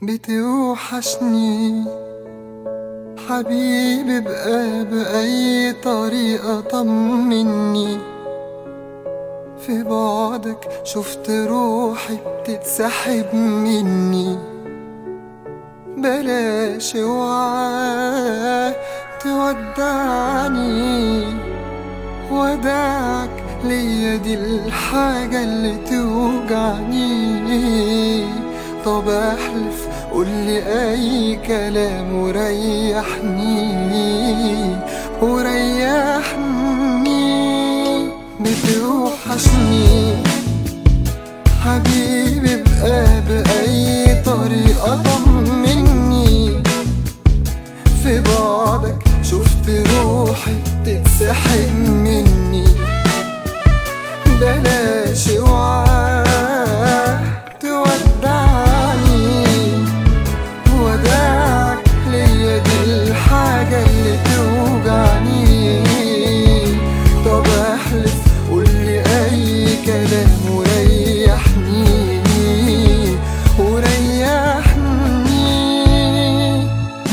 بتوحشني حبيبي بقى بأي طريقة طمني في بعدك شفت روحي بتتسحب مني بلاش اوعى تودعني وداعك ليا دي الحاجة اللي توجعني طب احلف قولي اي كلام وريحني وريحني بتوحشني حبيبي بقى بأي طريقة طمني في بعدك شفت روحي تتسحب مني بلاش اوعى تودعني وداعك ليا دي الحاجة اللي توجعني طب احلف قولي اي كلام وريحني وريحني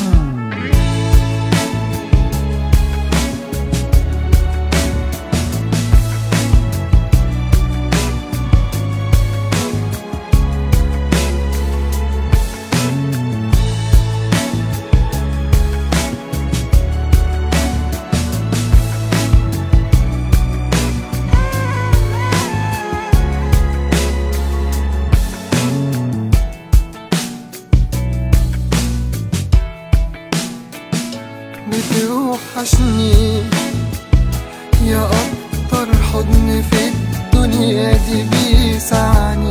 بتوحشني يا أكتر حضن في الدنيا دي بيسعني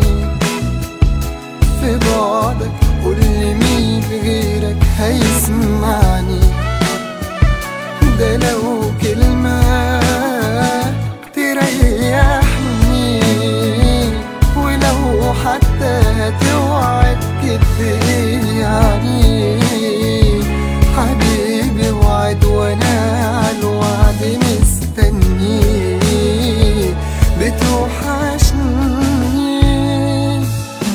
في بعدك قولي مين غيرك هيسمعني ده لو كلمة تريحني ولو حتى هتوعد كدب إيه يعني حبيبي وعد وانا على الوعد مستني بتوحشني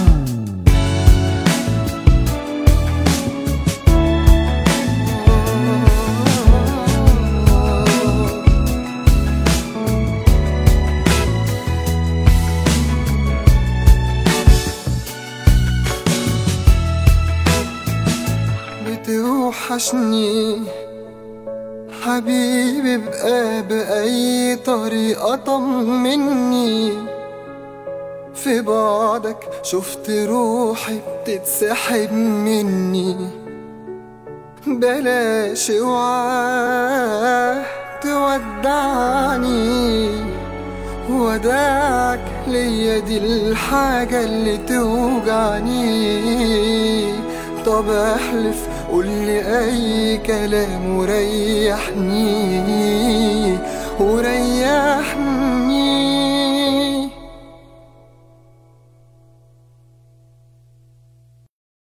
بتوحشني حبيبي بقى بأي طريقة طمني في بعدك شفت روحي بتتسحب مني بلاش اوعى تودعني وداعك ليا دي الحاجة اللي توجعني طب احلف قولي اي كلام وريحني وريحني